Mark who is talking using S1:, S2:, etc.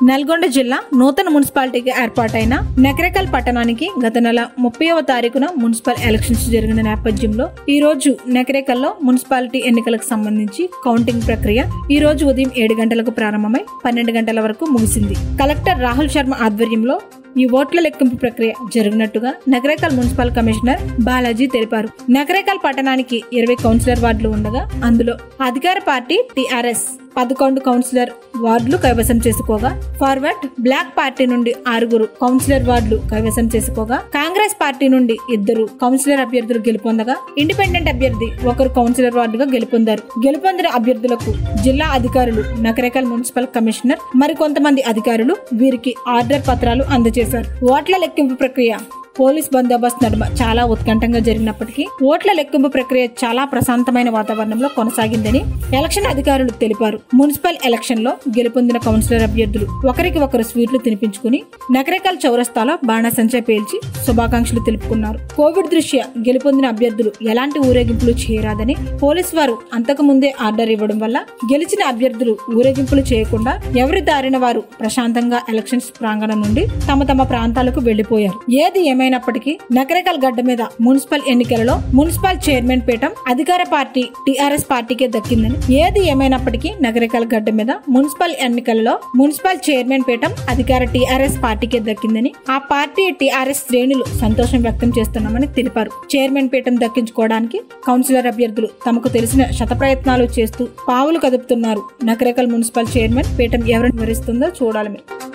S1: నల్గొండ జిల్లా నూతన మున్సిపాలిటీకి ఏర్పాటైన నకరేకల్ పట్టణానికి గత నెల ముప్పైవ తారీఖున మున్సిపల్ ఎలక్షన్స్ జరిగిన నేపథ్యంలో ఈ రోజు నకరేకల్లో మున్సిపాలిటీ ఎన్నికలకు సంబంధించి కౌంటింగ్ ప్రక్రియ ఈ రోజు ఉదయం ఏడు గంటలకు ప్రారంభమై పన్నెండు గంటల వరకు ముగిసింది కలెక్టర్ రాహుల్ శర్మ ఆధ్వర్యంలో ఈ ఓట్ల లెక్కింపు ప్రక్రియ జరిగినట్టుగా నగరేకల్ మున్సిపల్ కమిషనర్ బాలాజీ తెలిపారు నగరేకల్ పట్టణానికి ఇరవై కౌన్సిలర్ వార్డులు ఉండగా అందులో అధికార పార్టీ టిఆర్ఎస్ పదకొండు కౌన్సిలర్ వార్డులు కైవసం చేసుకోగా ఫార్వర్డ్ బ్లాక్ పార్టీ నుండి ఆరుగురు కౌన్సిలర్ వార్డులు కైవసం చేసుకోగా కాంగ్రెస్ పార్టీ నుండి ఇద్దరు కౌన్సిలర్ అభ్యర్థులు గెలుపొందగా ఇండిపెండెంట్ అభ్యర్థి ఒకరు కౌన్సిలర్ వార్డుగా గెలుపొందారు గెలుపొందిన అభ్యర్థులకు జిల్లా అధికారులు నకరేకల్ మున్సిపల్ కమిషనర్ మరికొంతమంది అధికారులు వీరికి ఆర్డర్ పత్రాలు అందజేశారు ఓట్ల లెక్కింపు ప్రక్రియ పోలీస్ బందోబస్తు నడుమ చాలా ఉత్కంఠంగా జరిగినప్పటికీ ఓట్ల లెక్కింపు ప్రక్రియ చాలా ప్రశాంతమైన వాతావరణంలో కొనసాగిందని ఎలక్షన్ అధికారులు తెలిపారు మున్సిపల్ ఎలక్షన్ లో గెలుపొందిన కౌన్సిలర్ అభ్యర్థులు ఒకరికి ఒకరు స్వీట్లు తినిపించుకుని నకరేకల్ చౌరస్తాలో బాణాసంచా పేల్చి శుభాకాంక్షలు తెలుపుకున్నారు కోవిడ్ దృష్ట్యా గెలుపొందిన అభ్యర్థులు ఎలాంటి ఊరేగింపులు చేయరాదని పోలీసు వారు అంతకు ముందే ఆర్డర్ ఇవ్వడం వల్ల గెలిచిన అభ్యర్థులు ఊరేగింపులు చేయకుండా ఎవరి దారిన వారు ప్రశాంతంగా ఎలక్షన్స్ ప్రాంగణం నుండి తమ తమ ప్రాంతాలకు వెళ్లిపోయారు ఏది ఏమైనప్పటికీ నకరేకల్ గడ్డ మీద మున్సిపల్ ఎన్నికలలో మున్సిపల్ చైర్మన్ పీఠం అధికార పార్టీ టిఆర్ఎస్ పార్టీకే దక్కిందని ఏది ఏమైనప్పటికీ నగరేకల్ గడ్డ మీద మున్సిపల్ ఎన్నికలలో మున్సిపల్ చైర్మన్ పీఠం అధికార టిఆర్ఎస్ పార్టీకే దక్కిందని ఆ పార్టీ టిఆర్ఎస్ శ్రేణులు సంతోషం వ్యక్తం చేస్తున్నామని తెలిపారు చైర్మన్ పీఠం దక్కించుకోవడానికి కౌన్సిలర్ అభ్యర్థులు తమకు తెలిసిన శతప్రయత్నాలు చేస్తూ పావులు కదుపుతున్నారు నకరేకల్ మున్సిపల్ చైర్మన్ పీఠం ఎవరు వివరిస్తుందో చూడాలి మీరు